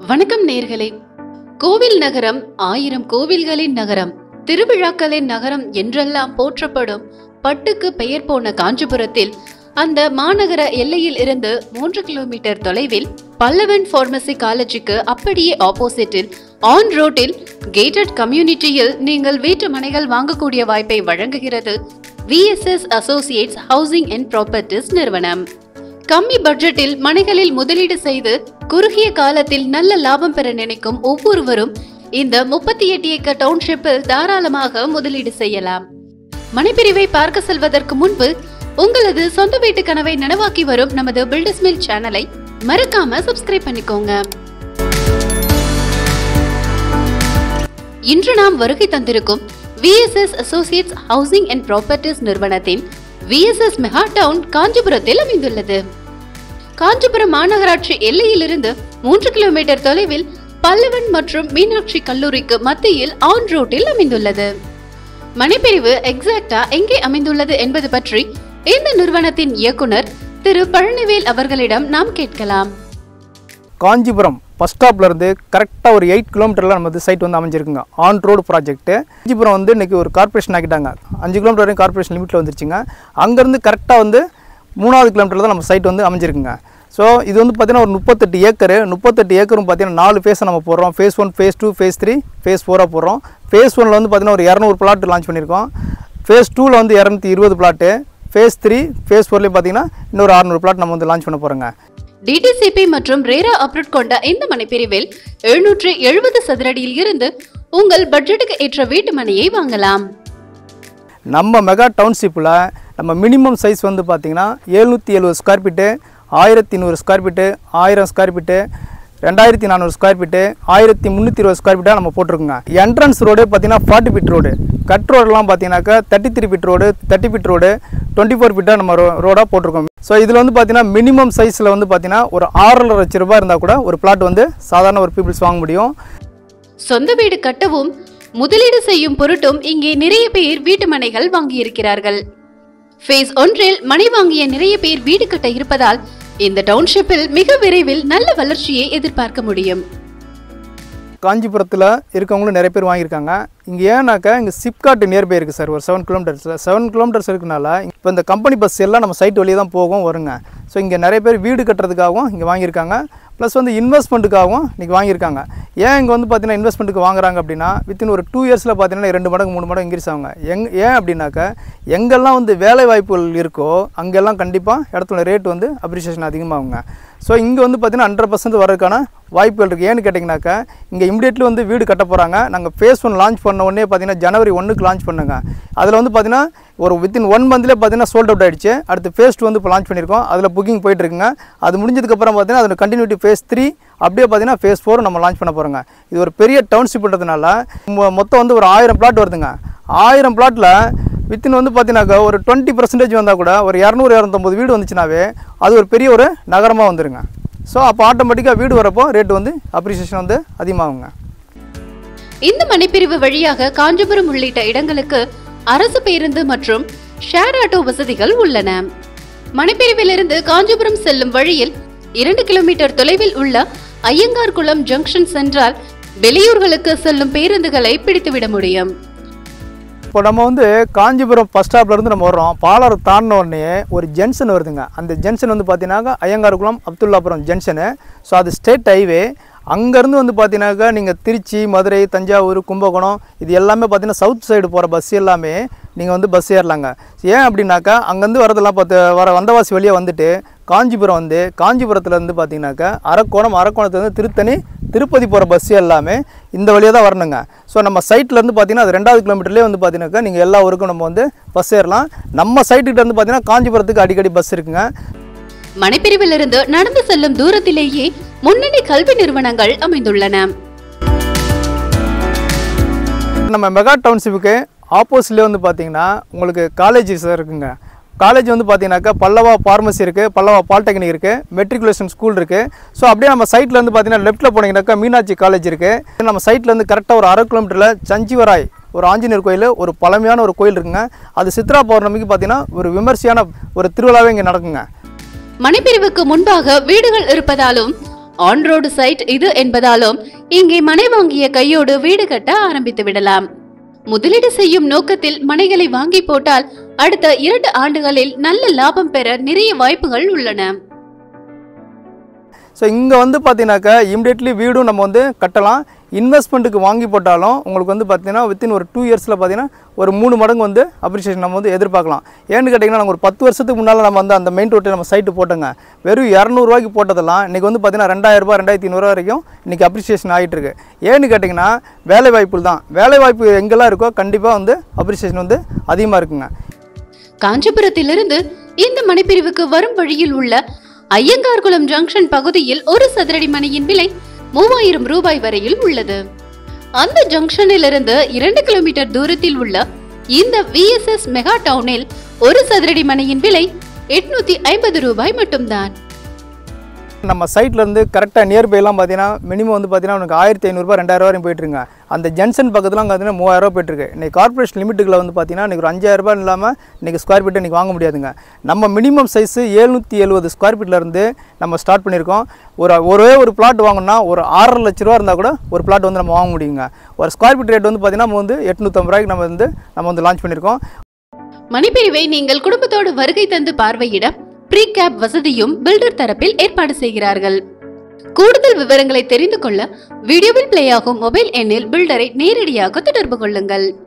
வணக்கம் நேர்களே கோவில் நகரம் ஆயிரம் கோவில்களின் நகரம் திருவிழாக்களின் நகரம் என்றெல்லாம் போற்றப்படும் பட்டுக்கு பெயர் போன காஞ்சிபுரத்தில் அந்த மாநகர எல்லையில் இருந்து மூன்று கிலோமீட்டர் தொலைவில் பல்லவன் பார்மசி காலேஜுக்கு அப்படியே ஆப்போசிட்டில் ஆன் ரோட்டில் கேட்டட் கம்யூனிட்டியில் நீங்கள் வீட்டு மனைகள் வாங்கக்கூடிய வாய்ப்பை வழங்குகிறது VSS associates housing and properties நிறுவனம் கம்மி பட்ஜெட்டில் மனைகளில் முதலீடு செய்து குறுகிய காலத்தில் நல்ல லாபம் பெற நினைக்கும் ஒவ்வொருவரும் இந்த முப்பத்தி எட்டு ஏக்கர் டவுன்ஷிப்பில் தாராளமாக முதலீடு செய்யலாம் மனைப்பிரிவை பார்க்க செல்வதற்கு முன்பு உங்களது சொந்த வீட்டு கனவை நனவாக்கி வரும் நமது பில்டர்ஸ் மில் சேனலை மறக்காம சப்ஸ்கிரைப் பண்ணிக்கோங்க இன்று நாம் வருகை தந்திருக்கும் VSS associates housing and properties நிறுவனத்தின் விஎஸ்எஸ் மெகா டவுன் காஞ்சிபுரத்தில் அமைந்துள்ளது காஞ்சிபுரம் மாநகராட்சி எல்லையிலிருந்து மூன்று கிலோமீட்டர் தொலைவில் பல்லவன் மற்றும் மீனாட்சி கல்லூரிக்கு மத்தியில் ஆன் ரோட்டில் அமைந்துள்ளது மனைப்பிரிவு எக்ஸாக்டா எங்கே அமைந்துள்ளது என்பது பற்றி இந்த நிறுவனத்தின் இயக்குனர் திரு பழனிவேல் அவர்களிடம் நாம் கேட்கலாம் காஞ்சிபுரம் பஸ் ஸ்டாப்ல இருந்து கரெக்டாக ஒரு எயிட் கிலோமீட்டரில் நம்ம சைட் வந்து அமைஞ்சிருக்குங்க ஆன் ரோடு ப்ராஜெக்ட்டு காஞ்சிபுரம் வந்து இன்றைக்கி ஒரு கார்ப்பரேஷன் ஆக்கிட்டாங்க அஞ்சு கிலோமீட்டர் வரைக்கும் கார்ப்பரேஷன் லிமிட்டில் வந்துருச்சுங்க அங்கேருந்து கரெக்டாக வந்து மூணாவது கிலோமீட்டரில் தான் நம்ம சைட் வந்து அமைஞ்சிருக்குங்க ஸோ இது வந்து பார்த்திங்கன்னா ஒரு முப்பத்தெட்டு ஏக்கரு முப்பத்தெட்டு ஏக்கரும் பார்த்தீங்கன்னா நாலு ஃபேஸை நம்ம போடுறோம் phase one phase two phase three phase ஃபோராக போடுறோம் ஃபேஸ் ஒனில் வந்து பார்த்திங்கன்னா ஒரு இரநூறு பிளாட் லான்ச் பண்ணியிருக்கோம் ஃபேஸ் டூவில் வந்து இரநூத்தி இருபது பிளாட்டு ஃபேஸ் த்ரீ ஃபேஸ் ஃபோர்லேயும் பார்த்தீங்கன்னா இன்னொரு அறநூறு பிளாட் நம்ம வந்து லான்ச் பண்ண போகிறோங்க டிடிசிபி மற்றும் ரேரா அப்ரூட் கொண்ட இந்த மனைப்பிரிவில் எழுநூற்று எழுபது சதுரடியில் இருந்து உங்கள் பட்ஜெட்டுக்கு ஏற்ற வீட்டு மனையை வாங்கலாம் நம்ம மெகா டவுன்ஷிப்பில் நம்ம மினிமம் சைஸ் வந்து பார்த்திங்கன்னா எழுநூற்றி எழுபது ஸ்கொயர் ஃபீட்டு ஆயிரத்தி நூறு ஸ்கொயர் ஃபீட்டு ஆயிரம் ஸ்கொயர் ஃபீட்டு ரெண்டாயிரத்தி நானூறு ஸ்கொயர் ஃபீட்டு ஆயிரத்தி முந்நூற்றி இருபது ஸ்கொயர் ஃபீட்டாக நம்ம போட்டிருக்கோங்க என்ட்ரன்ஸ் ரோடு பார்த்தீங்கன்னா ஃபார்ட்டி ஃபீட் ரோடு கட் ரோடெலாம் பார்த்தீங்கன்னாக்கா thirty three feet road thirty feet road twenty four ஃபீட்டாக நம்ம ரோ ரோடாக போட்டிருக்கோம் ஸோ இதில் வந்து பார்த்தீங்கன்னா மினிமம் சைஸில் வந்து பார்த்தீங்கன்னா ஒரு ஆறரை லட்ச ரூபாய் இருந்தால் கூட ஒரு பிளாட் வந்து சாதாரண ஒரு பீப்புள்ஸ் வாங்க முடியும் சொந்த வீடு கட்டவும் முதலீடு செய்யும் பொருட்டும் இங்கே நிறைய பேர் வீட்டு மனைகள் வாங்கியிருக்கிறார்கள் ஃபேஸ் ஒன்றில் மனை வாங்கிய நிறைய பேர் வீடு கட்ட இருப்பதால் இந்த டவுன்ஷிப்பில் மிக விரைவில் நல்ல வளர்ச்சியை எதிர்பார்க்க முடியும் காஞ்சிபுரத்தில் இருக்கவங்களும் நிறைய பேர் வாங்கியிருக்காங்க இங்கே ஏன்னாக்கா இங்கே சிப்காட் நியர்பை இருக்குது சார் ஒரு செவன் கிலோமீட்டர்ஸில் செவன் கிலோமீட்டர்ஸ் இருக்கனால இப்போ இந்த கம்பெனி பஸ் எல்லாம் நம்ம சைட் வழியே தான் போகும் வருங்க ஸோ இங்கே நிறைய பேர் வீடு கட்டுறதுக்காகவும் இங்கே வாங்கியிருக்காங்க ப்ளஸ் வந்து இன்வெஸ்ட்மெண்ட்டுக்காகவும் இன்றைக்கி வாங்கியிருக்காங்க ஏன் இங்கே வந்து பார்த்தீங்கன்னா இன்வெஸ்ட்மெண்ட்டுக்கு வாங்குறாங்க அப்படின்னா வித்தின் ஒரு டூ இயர்ஸில் பார்த்தீங்கன்னா ரெண்டு மடங்கு மூணு மடங்கு இன்க்ரீஸ் ஆகுங்க எங் ஏன் அப்படின்னாக்கா எங்கெல்லாம் வந்து வேலை வாய்ப்புகள் இருக்கோ அங்கெல்லாம் கண்டிப்பாக இடத்துல ரேட் வந்து அப்ரிசியேஷன் அதிகமாகுங்க ஸோ இங்கே வந்து பார்த்தீங்கன்னா ஹண்ட்ரட் பர்சன்ட் வரதுக்கான வாய்ப்புகள் இருக்குது ஏன்னு கேட்டிங்கனாக்கா இங்கே இமிடியேட்லி வந்து வீடு கட்ட போகிறாங்க நாங்கள் ஃபேஸ் ஒன் லான்ச் பண்ண உடனே பார்த்தீங்கன்னா ஜனவரி ஒன்றுக்கு லான்ச் பண்ணுங்க அதில் வந்து பார்த்தீங்கன்னா ஒரு வித்தின் ஒன் மந்த்லேயே பார்த்தீங்கன்னா சோல்ட் அவுட் ஆயிடுச்சு அடுத்து ஃபேஸ் டூ வந்து இப்போ லான்ச் பண்ணியிருக்கோம் அதில் புக்கிங் போயிட்டு இருக்குங்க அது முடிஞ்சதுக்கப்புறம் பார்த்தீங்கன்னா அதோட கண்டினியூட்டி ஃபேஸ் த்ரீ அப்படியே பார்த்தீங்கன்னா ஃபேஸ் ஃபோர் நம்ம லான்ச் பண்ண போகிறோங்க இது ஒரு பெரிய டவுன்ஷிப்ன்றதுனால மொ- மொத்தம் வந்து ஒரு ஆயிரம் பிளாட் வருதுங்க ஆயிரம் பிளாட்டில் வித்தின் வந்து பார்த்தீங்கன்னாக்கா ஒரு டுவெண்ட்டி பர்சன்டேஜ் வந்தால் கூட ஒரு இரநூறு இரநூத்தொம்பது வீடு வந்துச்சுனாவே அது ஒரு பெரிய ஒரு நகரமாக வந்துருங்க ஸோ அப்போ ஆட்டோமேட்டிக்காக வீடு வரப்போ ரேட் வந்து அப்ரிசியேஷன் வந்து அதிகமாகுங்க இந்த மனைப்பிரிவு வழியாக காஞ்சிபுரம் உள்ளிட்ட இடங்களுக்கு அரசு பேருந்து மற்றும் ஷேர் ஆட்டோ வசதிகள் உள்ளன மனைப்பிரிவிலிருந்து காஞ்சிபுரம் செல்லும் வழியில் இரண்டு கிலோமீட்டர் தொலைவில் உள்ள ஐயங்கார்குளம் ஜங்ஷன் சென்றால் வெளியூர்களுக்கு செல்லும் பேருந்துகளை பிடித்துவிட முடியும் இப்போ நம்ம வந்து காஞ்சிபுரம் பஸ் ஸ்டாப்லேருந்து நம்ம வர்றோம் பாலாறு தாண்டின உடனே ஒரு ஜங்ஷன் வருதுங்க அந்த ஜங்ஷன் வந்து பார்த்தீங்கன்னாக்கா ஐயங்கார்குளம் அப்துல்லாபுரம் ஜங்ஷனு ஸோ அது ஸ்டேட் ஹைவே அங்கேருந்து வந்து பார்த்தீங்கன்னாக்கா நீங்கள் திருச்சி மதுரை தஞ்சாவூர் கும்பகோணம் இது எல்லாமே பார்த்தீங்கன்னா சவுத் சைடு போகிற பஸ் எல்லாமே நீங்கள் வந்து பஸ் ஏறலாங்க ஏன் அப்படின்னாக்கா அங்கேருந்து வரதெல்லாம் பார்த்து வர வந்தவாசி வழியாக வந்துட்டு காஞ்சிபுரம் வந்து காஞ்சிபுரத்துலேருந்து பார்த்தீங்கன்னாக்கா அரக்கோணம் அரக்கோணத்துலேருந்து திருத்தணி திருப்பதி போகிற பஸ் எல்லாமே இந்த வழியாக தான் வரணுங்க ஸோ நம்ம சைட்லேருந்து பார்த்தீங்கன்னா அது ரெண்டாவது கிலோமீட்டர்லேயே வந்து பார்த்தீங்கன்னாக்கா நீங்கள் எல்லா ஊருக்கும் நம்ம வந்து பஸ் ஏறலாம் நம்ம சைட்டுக்கிட்ட இருந்து பார்த்தீங்கன்னா காஞ்சிபுரத்துக்கு அடிக்கடி பஸ் இருக்குங்க மனைப்பிரிவிலிருந்து நடந்து செல்லும் தூரத்திலேயே முன்னணி கல்வி நிறுவனங்கள் அமைந்துள்ளன நம்ம மெகா டவுன்ஷிப்புக்கு ஆப்போசிட்லேயே வந்து பார்த்தீங்கன்னா உங்களுக்கு காலேஜஸ் இருக்குங்க காலேஜ் வந்து பார்த்தீங்கன்னாக்கா பல்லவா ஃபார்மசி இருக்குது பல்லவா பாலிடெக்னிக் இருக்குது மெட்ரிகுலேஷன் ஸ்கூல் இருக்குது ஸோ அப்படியே நம்ம சைட்டில் வந்து பார்த்தீங்கன்னா லெஃப்ட்டில் போனீங்கன்னாக்கா மீனாட்சி காலேஜ் இருக்குது நம்ம சைட்லேருந்து கரெக்டாக ஒரு அரை கிலோமீட்டரில் சஞ்சிவராய் ஒரு ஆஞ்சநேயர் கோயில் ஒரு பழமையான ஒரு கோயில் இருக்குங்க அது சித்ரா பௌர்ணமிக்கு பார்த்தீங்கன்னா ஒரு விமர்சையான ஒரு திருவிழாவே இங்கே நடக்குங்க மனைப்பிரிவுக்கு முன்பாக வீடுகள் இருப்பதாலும் ஆன் ரோடு சைட் இது என்பதாலும் இங்கே மனை வாங்கிய கையோடு வீடு கட்ட ஆரம்பித்து விடலாம் முதலீடு செய்யும் நோக்கத்தில் மனைகளை வாங்கி போட்டால் அடுத்த இரண்டு ஆண்டுகளில் நல்ல லாபம் பெற நிறைய வாய்ப்புகள் உள்ளன ஸோ இங்கே வந்து பார்த்தீங்கன்னாக்கா இமிடியட்லி வீடும் நம்ம வந்து கட்டலாம் இன்வெஸ்ட்மெண்ட்டுக்கு வாங்கி போட்டாலும் உங்களுக்கு வந்து பார்த்தீங்கன்னா வித்தின் ஒரு டூ இயர்ஸில் பார்த்தீங்கன்னா ஒரு மூணு மடங்கு வந்து அப்ரிசியேஷன் நம்ம வந்து எதிர்பார்க்கலாம் ஏன்னு கேட்டிங்கன்னா நம்ம ஒரு பத்து வருஷத்துக்கு முன்னால் நம்ம வந்து அந்த மெயின் ரோட்டில் நம்ம சைட்டு போட்டோங்க வெறும் இரநூறுவாய்க்கு போட்டதெல்லாம் இன்றைக்கி வந்து பார்த்தீங்கன்னா ரெண்டாயிரரூபா ரெண்டாயிரத்தி ஐநூறுரூவா வரைக்கும் இன்றைக்கி அப்ரிசியேஷன் ஆகிட்டு இருக்கு ஏன்னு கேட்டிங்கன்னா வேலை வாய்ப்புகள் தான் வேலை வாய்ப்பு எங்கெல்லாம் இருக்கோ கண்டிப்பாக வந்து அப்ரிசியேஷன் வந்து அதிகமாக இருக்குங்க காஞ்சிபுரத்திலிருந்து இந்த மனைப்பிரிவுக்கு வரும் வழியில் உள்ள ஐயங்கார்குளம் ஜங்ஷன் பகுதியில் ஒரு சதுரடி மனையின் விலை மூவாயிரம் ரூபாய் வரையில் உள்ளது அந்த ஜங்ஷனிலிருந்து இரண்டு கிலோமீட்டர் தூரத்தில் உள்ள இந்த விஎஸ்எஸ் மெகா டவுனில் ஒரு சதுரடி மனையின் விலை எட்நூத்தி ஐம்பது ரூபாய் மட்டும்தான் நம்ம சைட்ல இருந்து கரெக்டாக நியர்பைலாம் பார்த்தீங்கன்னா மினிமம் வந்து பார்த்தீங்கன்னா உனக்கு ஆயிரத்தி ஐநூறுரூபா ரெண்டாயிரம் வரையும் போயிட்டுருங்க அந்த ஜங்ஷன் பக்கத்துலாம் பார்த்தீங்கன்னா மூவாயிரரூவா போயிட்டுருக்கு இன்னைக்கு கார்பரேஷன் லிமிட்டுகளை வந்து பார்த்தீங்கன்னா இன்றைக்கி ஒரு அஞ்சாயிரரூபா இல்லாமல் இன்றைக்கி ஸ்கொயர் ஃபீட் இன்றைக்கி வாங்க முடியாதுங்க நம்ம மினிமம் சைஸு எழுநூற்றி எழுபது ஸ்கொயர் ஃபீட்லேருந்து நம்ம ஸ்டார்ட் பண்ணியிருக்கோம் ஒரு ஒரே ஒரு பிளாட் வாங்கணும்னா ஒரு ஆறரை லட்ச ரூபா இருந்தால் கூட ஒரு பிளாட் வந்து நம்ம வாங்க முடியுங்க ஒரு ஸ்கொயர் ஃபீட் ரேட் வந்து பார்த்தீங்கன்னா நம்ம வந்து எட்நூற்றம்பது ரூபாய்க்கு நம்ம வந்து நம்ம வந்து லான்ச் பண்ணியிருக்கோம் மணிப்பிரிவை நீங்கள் குடும்பத்தோடு வருகை தந்து பார்வையிட ப்ரீ கேப் வசதியும் பில்டர் தரப்பில் ஏற்பாடு செய்கிறார்கள் கூடுதல் விவரங்களை தெரிந்து கொள்ள வீடியோவில் பிளே ஆகும் மொபைல் எண்ணில் பில்டரை நேரடியாக தொடர்பு கொள்ளுங்கள்